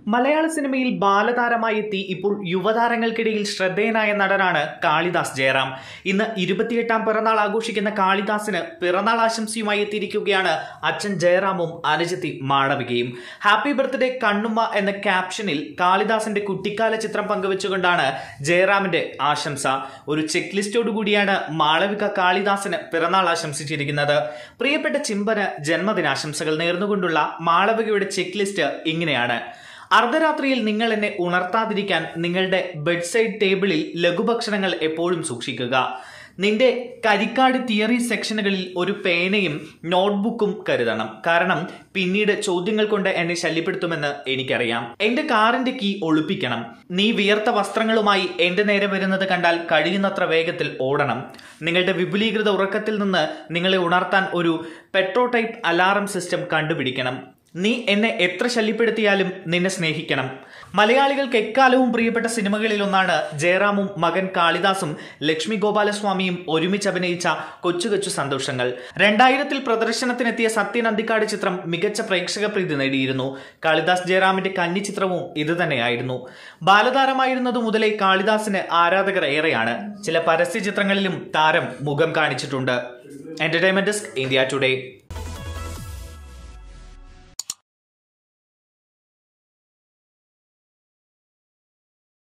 മലയാള സിനിമയിൽ ബാലതാരമായി എത്തി ഇപ്പോൾ യുവതാരങ്ങൾക്കിടയിൽ ശ്രദ്ധേയനായ നടനാണ് കാളിദാസ് ജയറാം ഇന്ന് ഇരുപത്തിയെട്ടാം പിറന്നാൾ ആഘോഷിക്കുന്ന കാളിദാസിന് പിറന്നാൾ ആശംസയുമായി എത്തിയിരിക്കുകയാണ് അച്ഛൻ ജയറാമും അനുജത്തി മാളവികയും ഹാപ്പി ബർത്ത്ഡേ കണ്ണുമ്മ എന്ന ക്യാപ്ഷനിൽ കാളിദാസിന്റെ കുട്ടിക്കാല ചിത്രം പങ്കുവെച്ചുകൊണ്ടാണ് ജയറാമിന്റെ ആശംസ ഒരു ചെക്ക് ലിസ്റ്റോടു കൂടിയാണ് മാളവിക കാളിദാസിന് പിറന്നാൾ ആശംസിച്ചിരിക്കുന്നത് പ്രിയപ്പെട്ട ചിമ്പന് ജന്മദിനാശംസകൾ നേർന്നുകൊണ്ടുള്ള മാളവികയുടെ ചെക്ക് ലിസ്റ്റ് ഇങ്ങനെയാണ് അർദ്ധരാത്രിയിൽ നിങ്ങൾ എന്നെ ഉണർത്താതിരിക്കാൻ നിങ്ങളുടെ ബെഡ് സൈഡ് ടേബിളിൽ ലഘുഭക്ഷണങ്ങൾ എപ്പോഴും സൂക്ഷിക്കുക നിന്റെ കരിക്കാട് തിയറി സെക്ഷനുകളിൽ ഒരു പേനയും നോട്ട്ബുക്കും കരുതണം കാരണം പിന്നീട് ചോദ്യങ്ങൾ കൊണ്ട് എന്നെ ശല്യപ്പെടുത്തുമെന്ന് എനിക്കറിയാം എന്റെ കാറിന്റെ കീ ഒളിപ്പിക്കണം നീ വിയർത്ത വസ്ത്രങ്ങളുമായി എന്റെ നേരെ വരുന്നത് കണ്ടാൽ കഴിയുന്നത്ര വേഗത്തിൽ ഓടണം നിങ്ങളുടെ വിപുലീകൃത ഉറക്കത്തിൽ നിന്ന് നിങ്ങളെ ഉണർത്താൻ ഒരു പെട്രോടൈപ്പ് അലാറം സിസ്റ്റം കണ്ടുപിടിക്കണം നീ എന്നെ എത്ര ശല്യപ്പെടുത്തിയാലും നിന്നെ സ്നേഹിക്കണം മലയാളികൾക്ക് എക്കാലവും പ്രിയപ്പെട്ട സിനിമകളിൽ ഒന്നാണ് ജയറാമും മകൻ കാളിദാസും ലക്ഷ്മി ഗോപാലസ്വാമിയും ഒരുമിച്ച് അഭിനയിച്ച കൊച്ചു കൊച്ചു സന്തോഷങ്ങൾ രണ്ടായിരത്തിൽ പ്രദർശനത്തിനെത്തിയ സത്യൻ അന്തിക്കാട് ചിത്രം മികച്ച പ്രേക്ഷക പ്രീതി നേടിയിരുന്നു കാളിദാസ് ജയറാമിന്റെ കന്നി ചിത്രവും ഇതുതന്നെയായിരുന്നു ബാലതാരമായിരുന്നതു മുതലേ കാളിദാസിന് ആരാധകർ ഏറെയാണ് ചില പരസ്യ ചിത്രങ്ങളിലും താരം മുഖം കാണിച്ചിട്ടുണ്ട് എന്റർടൈൻമെന്റ് ഡെസ്ക് ഇന്ത്യ ടുഡേ